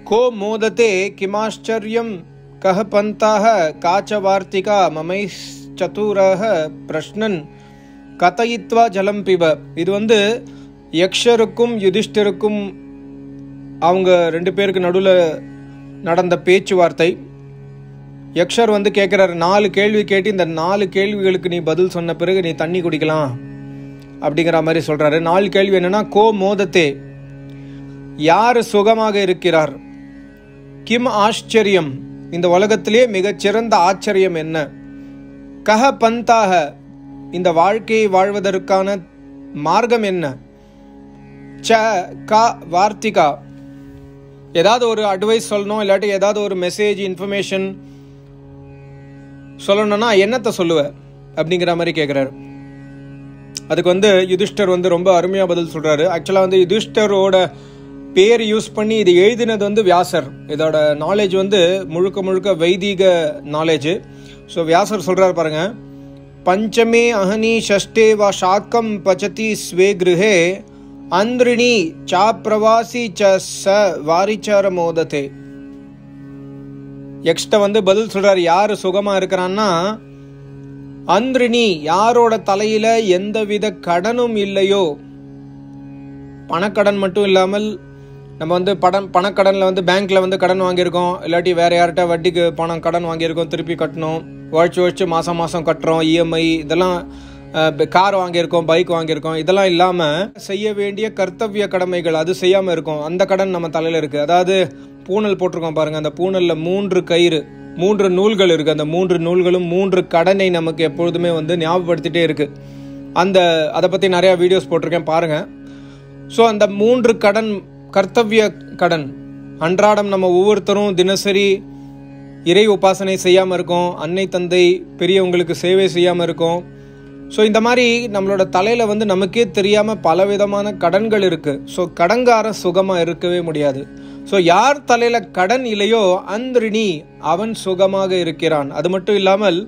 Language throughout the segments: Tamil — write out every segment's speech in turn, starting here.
को मोदते किमाश्चर्यं कः पन्थाः का च वार्तिका ममैश्चतुरः பிரஷ்னன் கதயித்வா ஜலம் பிப இது வந்து யக்ஷருக்கும் யுதிஷ்டருக்கும் அவங்க ரெண்டு பேருக்கு நடுவில் நடந்த பேச்சுவார்த்தை யக்ஷர் வந்து கேட்குறாரு நாலு கேள்வி கேட்டு இந்த நாலு கேள்விகளுக்கு நீ பதில் சொன்ன பிறகு நீ தண்ணி குடிக்கலாம் அப்படிங்கிற மாதிரி சொல்றாரு நாலு கேள்வி என்னன்னா கோ மோதத்தே யார் சுகமாக இருக்கிறார் கிம் ஆச்சரியம் இந்த உலகத்திலே மிகச்சிறந்த ஆச்சரியம் என்ன கஹ பந்தாக இந்த வாழ்க்கையை வாழ்வதற்கான மார்க்கம் என்ன ச கா வார்த்திகா ஏதாவது ஒரு அட்வைஸ் சொல்லணும் இல்லாட்டி ஏதாவது ஒரு மெசேஜ் இன்ஃபர்மேஷன் சொல்லணும்னா என்னத்தை சொல்லுவ அப்படிங்கிற மாதிரி கேட்குறாரு அதுக்கு வந்து யுதிஷ்டர் வந்து ரொம்ப அருமையாக பதில் சொல்கிறாரு ஆக்சுவலாக வந்து யுதிஷ்டரோட பேர் யூஸ் பண்ணி இது எழுதினது வந்து வியாசர் இதோட நாலேஜ் வந்து முழுக்க முழுக்க வைதீக நாலேஜ் ஸோ வியாசர் சொல்கிறார் பாருங்க பஞ்சமே அஹனி ஷஷ்டே வா ஷாக்கம் பச்சதி ஸ்வே கிருஹே அந்திரிணி சா பிரவாசி ச ச வாரிச்சார மோதத்தே எக்ஸ்ட வந்து பதில் சொல்றாரு யாரு சுகமா இருக்கிறான்னா அந்திரிணி யாரோட தலையில எந்தவித கடனும் இல்லையோ பணக்கடன் மட்டும் இல்லாமல் நம்ம வந்து படம் பணக்கடனில் வந்து பேங்க்ல வந்து கடன் வாங்கியிருக்கோம் இல்லாட்டி வேற யார்கிட்ட வட்டிக்கு பணம் கடன் வாங்கியிருக்கோம் திருப்பி கட்டணும் உழைச்சி உழைச்சி மாதம் மாதம் கட்டுறோம் இஎம்ஐ இதெல்லாம் கார் வாங்கியிருக்கோம் பைக் வாங்கியிருக்கோம் இதெல்லாம் இல்லாமல் செய்ய வேண்டிய கர்த்தவிய கடமைகள் அது செய்யாமல் இருக்கும் அந்த கடன் நம்ம தலையில் இருக்குது அதாவது பூனல் போட்டிருக்கோம் பாருங்க அந்த பூனலில் மூன்று கயிறு மூன்று நூல்கள் இருக்குது அந்த மூன்று நூல்களும் மூன்று கடனை நமக்கு எப்பொழுதுமே வந்து ஞாபகப்படுத்திட்டே இருக்குது அந்த அதை பற்றி நிறையா வீடியோஸ் போட்டிருக்கேன் பாருங்கள் ஸோ அந்த மூன்று கடன் கர்த்தவிய கடன் அன்றாடம் நம்ம ஒவ்வொருத்தரும் தினசரி இறை உபாசனை செய்யாமல் இருக்கோம் அன்னை தந்தை பெரியவங்களுக்கு சேவை செய்யாமல் இருக்கோம் ஸோ இந்த மாதிரி நம்மளோட தலையில் வந்து நமக்கே தெரியாமல் பலவிதமான கடன்கள் இருக்குது ஸோ கடன்காரன் சுகமாக இருக்கவே முடியாது ஸோ யார் தலையில் கடன் இல்லையோ அந்திரிணி அவன் சுகமாக இருக்கிறான் அது மட்டும் இல்லாமல்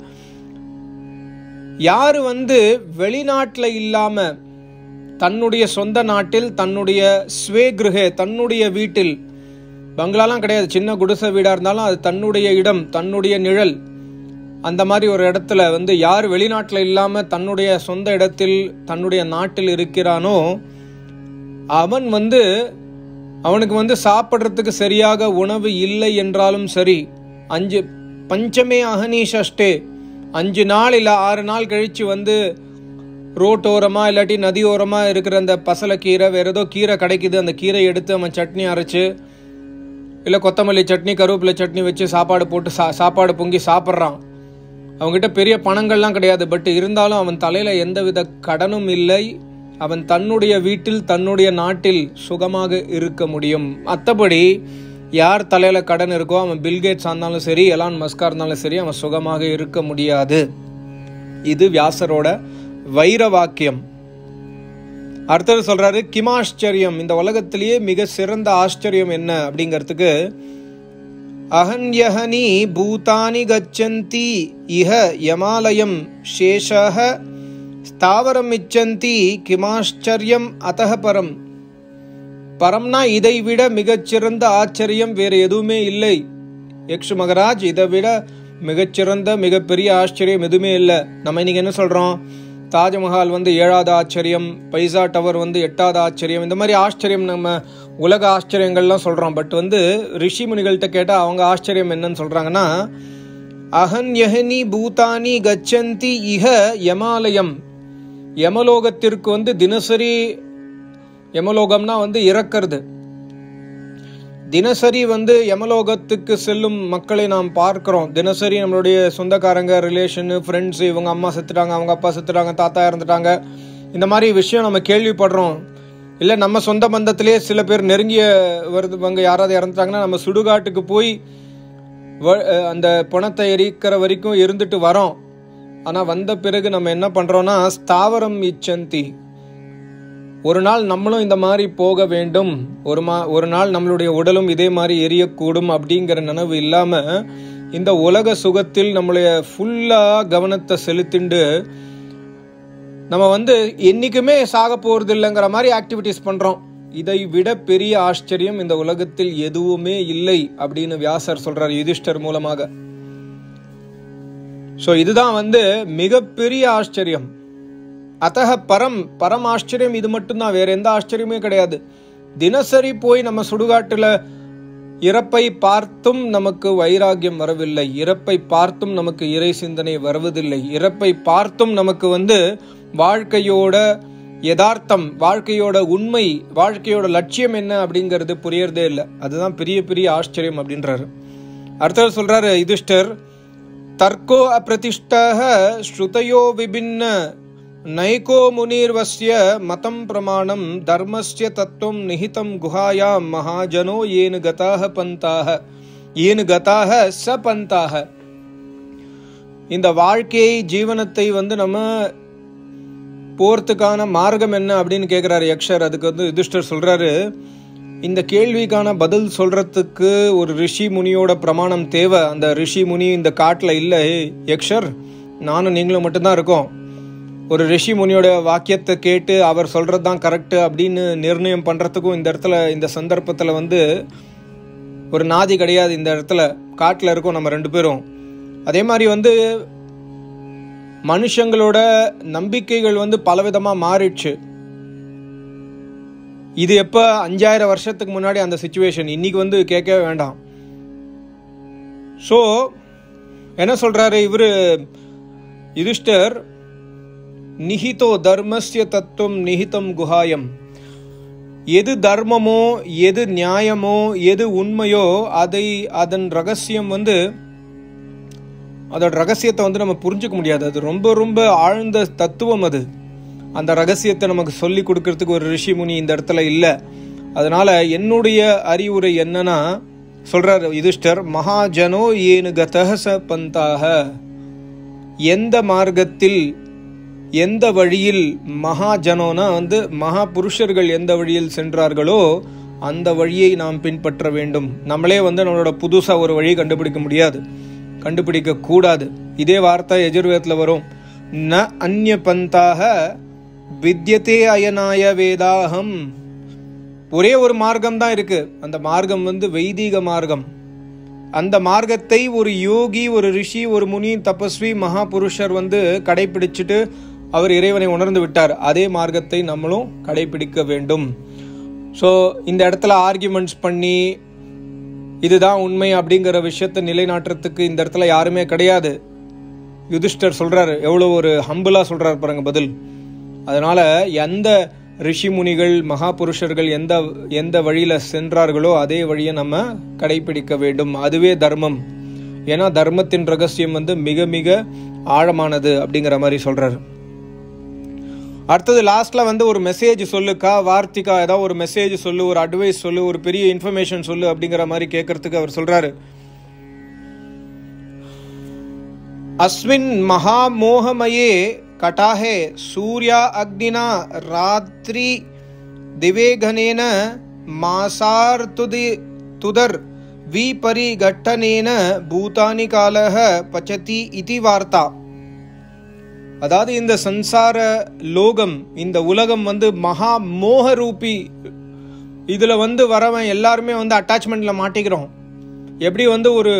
யார் வந்து வெளிநாட்டில் இல்லாமல் தன்னுடைய சொந்த நாட்டில் தன்னுடைய ஸ்வே கிருஹே தன்னுடைய வீட்டில் பங்களாலாம் கிடையாது சின்ன குடிசை வீடாக இருந்தாலும் அது தன்னுடைய இடம் தன்னுடைய நிழல் அந்த மாதிரி ஒரு இடத்துல வந்து யார் வெளிநாட்டில் இல்லாமல் தன்னுடைய சொந்த இடத்தில் தன்னுடைய நாட்டில் இருக்கிறானோ அவன் வந்து அவனுக்கு வந்து சாப்பிட்றதுக்கு சரியாக உணவு இல்லை என்றாலும் சரி அஞ்சு பஞ்சமே அகனி ஷஷ்டே அஞ்சு நாள் இல்லை ஆறு நாள் கழித்து வந்து ரோட்டோரமாக இல்லாட்டி நதியோரமாக இருக்கிற அந்த பசலைக்கீரை வேறு ஏதோ கீரை கிடைக்குது அந்த கீரை எடுத்து அவன் சட்னி அரைச்சு இல்லை கொத்தமல்லி சட்னி கருவேப்பிலை சட்னி வச்சு சாப்பாடு போட்டு சா சாப்பாடு பொங்கி சாப்பிட்றான் அவங்ககிட்ட பெரிய பணங்கள்லாம் கிடையாது பட் இருந்தாலும் அவன் தலையில் எந்தவித கடனும் இல்லை அவன் தன்னுடைய வீட்டில் தன்னுடைய நாட்டில் சுகமாக இருக்க முடியும் மற்றபடி யார் தலையில் கடன் இருக்கோ அவன் பில்கேட்ஸ் இருந்தாலும் சரி எலான் மஸ்கா இருந்தாலும் சரி அவன் சுகமாக இருக்க முடியாது இது வியாசரோட வைர வாக்கியம் அடுத்தது சொல்றாரு கிமாஷ்சரியம் இந்த உலகத்திலேயே மிக சிறந்த ஆச்சரியம் என்ன அப்படிங்கிறதுக்கு அகன்யஹனி பூதானி கச்சந்தி இஹ யமாலயம் சேஷக ஸ்தாவரம் இச்சந்தி கிமாஷ்சரியம் அத்தக பரம் பரம்னா இதை விட மிகச்சிறந்த ஆச்சரியம் வேறு எதுவுமே இல்லை யக்ஷு மகராஜ் இதை விட மிகச்சிறந்த மிகப்பெரிய ஆச்சரியம் எதுவுமே இல்லை நம்ம இன்னைக்கு என்ன சொல்றோம் தாஜ்மஹால் வந்து ஏழாவது ஆச்சரியம் பைசா டவர் வந்து எட்டாவது ஆச்சரியம் இந்த மாதிரி ஆச்சரியம் நம்ம உலக ஆச்சரியங்கள்லாம் சொல்கிறோம் பட் வந்து ரிஷி முனிகள்கிட்ட கேட்டால் அவங்க ஆச்சரியம் என்னன்னு சொல்கிறாங்கன்னா அகன் யஹனி பூதானி கச்சந்தி இஹ யமாலயம் யமலோகத்திற்கு வந்து தினசரி யமலோகம்னா வந்து இறக்கிறது தினசரி வந்து யமலோகத்துக்கு செல்லும் மக்களை நாம் பார்க்கிறோம் தினசரி நம்மளுடைய சொந்தக்காரங்க ரிலேஷனு ஃப்ரெண்ட்ஸ் இவங்க அம்மா செத்துட்டாங்க அவங்க அப்பா செத்துட்டாங்க தாத்தா இறந்துட்டாங்க இந்த மாதிரி விஷயம் நம்ம கேள்விப்படுறோம் இல்லை நம்ம சொந்த பந்தத்திலே சில பேர் நெருங்கிய வருதுவங்க யாராவது இறந்துட்டாங்கன்னா நம்ம சுடுகாட்டுக்கு போய் அந்த பணத்தை எரிக்கிற வரைக்கும் இருந்துட்டு வரோம் ஆனால் வந்த பிறகு நம்ம என்ன பண்ணுறோன்னா ஸ்தாவரம் இச்சந்தி ஒரு நாள் நம்மளும் இந்த மாதிரி போக வேண்டும் ஒரு மா ஒரு நாள் நம்மளுடைய உடலும் இதே மாதிரி எரியக்கூடும் அப்படிங்கிற நினைவு இல்லாமல் இந்த உலக சுகத்தில் நம்மளுடைய ஃபுல்லாக கவனத்தை செலுத்திண்டு நம்ம வந்து என்றைக்குமே சாக போகிறது இல்லைங்கிற மாதிரி ஆக்டிவிட்டீஸ் பண்ணுறோம் இதை விட பெரிய ஆச்சரியம் இந்த உலகத்தில் எதுவுமே இல்லை அப்படின்னு வியாசர் சொல்றார் யுதிஷ்டர் மூலமாக சோ இதுதான் வந்து மிகப்பெரிய ஆச்சரியம் அத்தக பரம் பரம் ஆச்சரியம் இது மட்டும்தான் வேற எந்த ஆச்சரியமே கிடையாது தினசரி போய் நம்ம சுடுகாட்டுல இறப்பை பார்த்தும் நமக்கு வைராகியம் வரவில்லை இறப்பை பார்த்தும் நமக்கு இறை சிந்தனை வருவதில்லை இறப்பை பார்த்தும் நமக்கு வந்து வாழ்க்கையோட யதார்த்தம் வாழ்க்கையோட உண்மை வாழ்க்கையோட லட்சியம் என்ன அப்படிங்கிறது புரியறதே இல்லை அதுதான் பெரிய பெரிய ஆச்சரியம் அப்படின்றாரு அடுத்தவர் சொல்றாரு யுதிஷ்டர் தர்க்கோ அப்பிரதிஷ்டः ஸ்ருதயோ விபின்ன நைகோ முனிர்வஸ்ய மதம் பிரமாணம் தர்மஸ்ய தத்துவம் நிஹிதம் குஹாயாம் மகாஜனோ ஏனு கதாக பந்தாக ஏனு கதாக ச பந்தாக இந்த வாழ்க்கையை ஜீவனத்தை வந்து நம்ம போறதுக்கான மார்க்கம் என்ன அப்படின்னு கேட்கிறாரு யக்ஷர் அதுக்கு வந்து யுதிஷ்டர் சொல்றாரு இந்த கேள்விக்கான பதில் சொல்றதுக்கு ஒரு ரிஷி முனியோட பிரமாணம் தேவை அந்த ரிஷி முனி இந்த காட்டுல இல்ல ஏய், யக்ஷர் நானும் நீங்களும் மட்டும்தான் இருக்கோம் ஒரு ரிஷி முனியோட வாக்கியத்தை கேட்டு அவர் சொல்றது தான் கரெக்ட் அப்படின்னு நிர்ணயம் பண்றதுக்கும் இந்த இடத்துல இந்த சந்தர்ப்பத்துல வந்து ஒரு நாதி கிடையாது இந்த இடத்துல காட்டுல இருக்கோம் நம்ம ரெண்டு பேரும் அதே மாதிரி வந்து மனுஷங்களோட நம்பிக்கைகள் வந்து பலவிதமா மாறிடுச்சு இது எப்ப அஞ்சாயிரம் வருஷத்துக்கு முன்னாடி அந்த சுச்சுவேஷன் இன்னைக்கு வந்து கேட்கவே வேண்டாம் ஸோ என்ன சொல்றாரு இவரு யுதிஷ்டர் நிஹிதோ தர்மஸ்ய தத்துவம் நிஹிதம் குஹாயம் எது தர்மமோ எது நியாயமோ எது உண்மையோ அதை அதன் ரகசியம் வந்து அதோட ரகசியத்தை வந்து நம்ம புரிஞ்சுக்க முடியாது அது ரொம்ப ரொம்ப ஆழ்ந்த தத்துவம் அது அந்த ரகசியத்தை நமக்கு சொல்லி கொடுக்கறதுக்கு ஒரு ரிஷி முனி இந்த இடத்துல இல்லை அதனால என்னுடைய அறிவுரை என்னன்னா சொல்றாரு யுதிஷ்டர் மகாஜனோ ஏனு கதஹச பந்தாக எந்த மார்க்கத்தில் எந்த வழியில் மகாஜனோனா வந்து மகா புருஷர்கள் எந்த வழியில் சென்றார்களோ அந்த வழியை நாம் பின்பற்ற வேண்டும் நம்மளே வந்து நம்மளோட புதுசா ஒரு வழி கண்டுபிடிக்க முடியாது கண்டுபிடிக்க கூடாது இதே வார்த்தை எஜுர்வேதத்துல வரும் ந அந்நிய பந்தாக வித்யதே அயனாய வேதாகம் ஒரே ஒரு மார்க்கம் தான் இருக்கு அந்த மார்க்கம் வந்து வைதீக மார்க்கம் அந்த மார்க்கத்தை ஒரு யோகி ஒரு ரிஷி ஒரு முனி தபஸ்வி மகா புருஷர் வந்து கடைபிடிச்சிட்டு அவர் இறைவனை உணர்ந்து விட்டார் அதே மார்க்கத்தை நம்மளும் கடைபிடிக்க வேண்டும் ஸோ இந்த இடத்துல ஆர்கியூமெண்ட்ஸ் பண்ணி இதுதான் உண்மை அப்படிங்கிற விஷயத்தை நிலைநாட்டுறதுக்கு இந்த இடத்துல யாருமே கிடையாது யுதிஷ்டர் சொல்றாரு எவ்வளவு ஒரு ஹம்பிளா சொல்றாரு பாருங்க பதில் அதனால எந்த ரிஷி முனிகள் மகா புருஷர்கள் எந்த எந்த வழியில சென்றார்களோ அதே வழியை நம்ம கடைபிடிக்க வேண்டும் அதுவே தர்மம் ஏன்னா தர்மத்தின் ரகசியம் வந்து மிக மிக ஆழமானது அப்படிங்கிற மாதிரி சொல்றாரு அடுத்தது லாஸ்ட்ல வந்து ஒரு மெசேஜ் சொல்லுக்கா வார்த்திகா ஏதாவது ஒரு மெசேஜ் சொல்லு ஒரு அட்வைஸ் சொல்லு ஒரு பெரிய இன்ஃபர்மேஷன் சொல்லு அப்படிங்கிற மாதிரி கேட்கறதுக்கு அவர் சொல்றாரு அஸ்மின் மகாமோகமயே கட்டாஹே சூர்யா அக்னினா ராத்திரி திவேகனேன மாசார்த்துதி துதர் விபரிகட்டனேன பூதானி காலக பச்சதி இதி வார்த்தா அதாவது இந்த சம்சார லோகம் இந்த உலகம் வந்து மகா மோக ரூபி இதுல வந்து வரவன் எல்லாருமே வந்து அட்டாச்மெண்ட்ல மாட்டிக்கிறோம் எப்படி வந்து ஒரு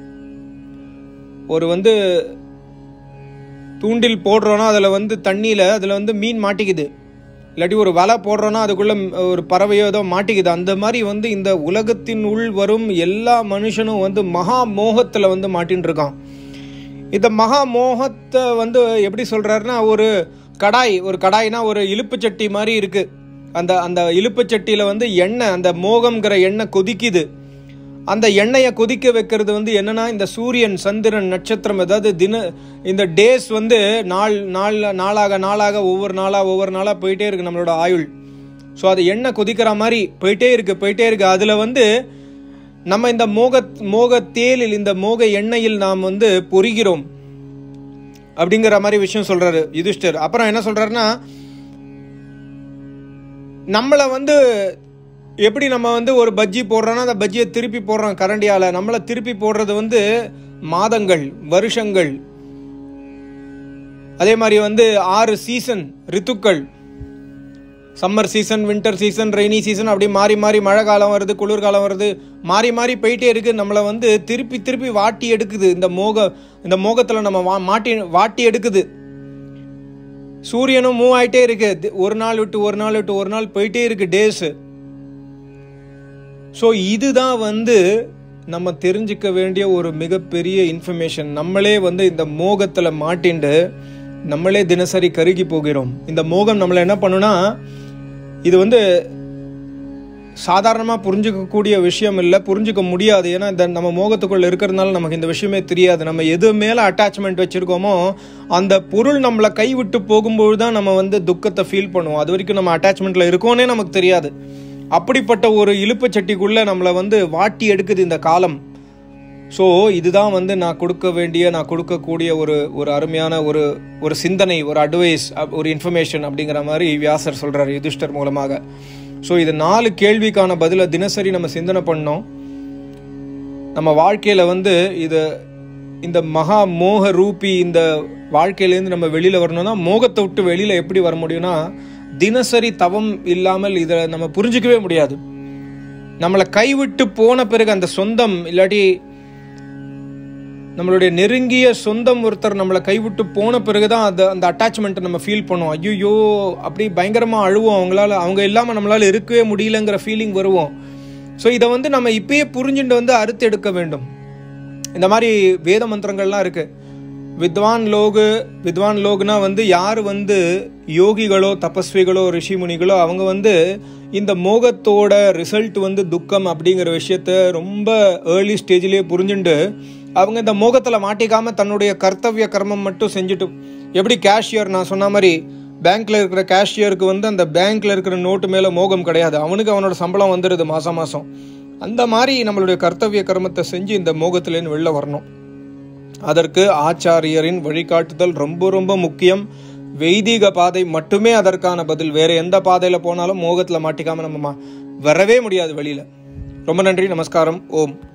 ஒரு வந்து தூண்டில் போடுறோன்னா அதில் வந்து தண்ணியில் அதில் வந்து மீன் மாட்டிக்குது இல்லாட்டி ஒரு வலை போடுறோன்னா அதுக்குள்ள ஒரு பறவையோ ஏதோ மாட்டிக்குது அந்த மாதிரி வந்து இந்த உலகத்தின் உள் வரும் எல்லா மனுஷனும் வந்து மகா மோகத்தில் வந்து மாட்டின்னு இருக்கான் இந்த மகா மோகத்தை வந்து எப்படி சொல்றாருன்னா ஒரு கடாய் ஒரு கடாய்னா ஒரு இழுப்பு சட்டி மாதிரி இருக்கு அந்த அந்த இழுப்பு சட்டியில வந்து எண்ணெய் அந்த மோகம்ங்கிற எண்ணெய் கொதிக்குது அந்த எண்ணெயை கொதிக்க வைக்கிறது வந்து என்னன்னா இந்த சூரியன் சந்திரன் நட்சத்திரம் அதாவது தின இந்த டேஸ் வந்து நாள் நாள் நாளாக நாளாக ஒவ்வொரு நாளாக ஒவ்வொரு நாளாக போயிட்டே இருக்கு நம்மளோட ஆயுள் ஸோ அது எண்ணெய் கொதிக்கிற மாதிரி போயிட்டே இருக்கு போயிட்டே இருக்கு அதில் வந்து நம்ம இந்த மோக மோக தேலில் இந்த மோக எண்ணெயில் நாம் வந்து பொறிகிறோம் அப்படிங்கிற மாதிரி விஷயம் சொல்றாரு யுதிஷ்டர் அப்புறம் என்ன சொல்றாருன்னா நம்மளை வந்து எப்படி நம்ம வந்து ஒரு பஜ்ஜி போடுறோன்னா அந்த பஜ்ஜியை திருப்பி போடுறோம் கரண்டியால நம்மளை திருப்பி போடுறது வந்து மாதங்கள் வருஷங்கள் அதே மாதிரி வந்து ஆறு சீசன் ரித்துக்கள் summer season winter season rainy season அப்படி மாறி மாறி மழை காலம் வருது குளிர்காலம் வருது மாறி மாறி போயிட்டே இருக்கு நம்மளை வந்து திருப்பி திருப்பி வாட்டி எடுக்குது இந்த மோக இந்த மோகத்தில் நம்ம வா மாட்டி வாட்டி எடுக்குது சூரியனும் மூவ் ஆயிட்டே இருக்கு தி- ஒரு நாள் விட்டு ஒரு நாள் விட்டு ஒரு நாள் போயிட்டே இருக்கு டேஸ் ஸோ இதுதான் வந்து நம்ம தெரிஞ்சுக்க வேண்டிய ஒரு மிகப்பெரிய இன்ஃபர்மேஷன் நம்மளே வந்து இந்த மோகத்தில் மாட்டிண்டு நம்மளே தினசரி கருகி போகிறோம் இந்த மோகம் நம்மளை என்ன பண்ணுனா இது வந்து சாதாரணமாக புரிஞ்சுக்கக்கூடிய விஷயம் இல்லை புரிஞ்சுக்க முடியாது ஏன்னா இந்த நம்ம மோகத்துக்குள்ள இருக்கிறதுனால நமக்கு இந்த விஷயமே தெரியாது நம்ம எது மேலே அட்டாச்மெண்ட் வச்சுருக்கோமோ அந்த பொருள் நம்மளை கைவிட்டு போகும்போது தான் நம்ம வந்து துக்கத்தை ஃபீல் பண்ணுவோம் அது வரைக்கும் நம்ம அட்டாச்மெண்ட்டில் இருக்கோன்னே நமக்கு தெரியாது அப்படிப்பட்ட ஒரு இழுப்புச் சட்டிக்குள்ளே நம்மளை வந்து வாட்டி எடுக்குது இந்த காலம் ஸோ இதுதான் வந்து நான் கொடுக்க வேண்டிய நான் கொடுக்கக்கூடிய ஒரு ஒரு அருமையான ஒரு ஒரு சிந்தனை ஒரு அட்வைஸ் ஒரு இன்ஃபர்மேஷன் அப்படிங்கிற மாதிரி வியாசர் சொல்றார் யுதிஷ்டர் மூலமாக ஸோ இது நாலு கேள்விக்கான பதிலை தினசரி நம்ம சிந்தனை பண்ணோம் நம்ம வாழ்க்கையில் வந்து இது இந்த மகா மோக ரூபி இந்த வாழ்க்கையிலேருந்து நம்ம வெளியில் வரணும்னா மோகத்தை விட்டு வெளியில் எப்படி வர முடியும்னா தினசரி தவம் இல்லாமல் இதை நம்ம புரிஞ்சிக்கவே முடியாது நம்மளை கைவிட்டு போன பிறகு அந்த சொந்தம் இல்லாட்டி நம்மளுடைய நெருங்கிய சொந்தம் ஒருத்தர் நம்மளை கைவிட்டு போன பிறகு தான் அந்த அந்த அட்டாச்மெண்ட்டை நம்ம ஃபீல் பண்ணுவோம் ஐயோ அப்படி பயங்கரமாக அழுவோம் அவங்களால அவங்க இல்லாமல் நம்மளால இருக்கவே முடியலங்கிற ஃபீலிங் வருவோம் ஸோ இதை வந்து நம்ம இப்பயே புரிஞ்சுட்டு வந்து அறுத்து எடுக்க வேண்டும் இந்த மாதிரி வேத மந்திரங்கள்லாம் இருக்கு வித்வான் லோகு வித்வான் லோகுனா வந்து யார் வந்து யோகிகளோ தபஸ்விகளோ ரிஷி முனிகளோ அவங்க வந்து இந்த மோகத்தோட ரிசல்ட் வந்து துக்கம் அப்படிங்கிற விஷயத்த ரொம்ப ஏர்லி ஸ்டேஜ்லேயே புரிஞ்சுண்டு அவங்க இந்த மோகத்தில் மாட்டிக்காம தன்னுடைய கர்த்தவிய கர்மம் மட்டும் செஞ்சுட்டு எப்படி கேஷியர் நான் சொன்ன மாதிரி பேங்க்ல இருக்கிற கேஷியருக்கு வந்து அந்த பேங்க்ல இருக்கிற நோட்டு மேல மோகம் கிடையாது அவனுக்கு அவனோட சம்பளம் வந்துடுது மாசம் மாசம் அந்த மாதிரி நம்மளுடைய கர்த்தவிய கர்மத்தை செஞ்சு இந்த மோகத்திலேருந்து வெளில வரணும் அதற்கு ஆச்சாரியரின் வழிகாட்டுதல் ரொம்ப ரொம்ப முக்கியம் வைதிக பாதை மட்டுமே அதற்கான பதில் வேற எந்த பாதையில போனாலும் மோகத்துல மாட்டிக்காம நம்ம மா- வரவே முடியாது வெளியில ரொம்ப நன்றி நமஸ்காரம் ஓம்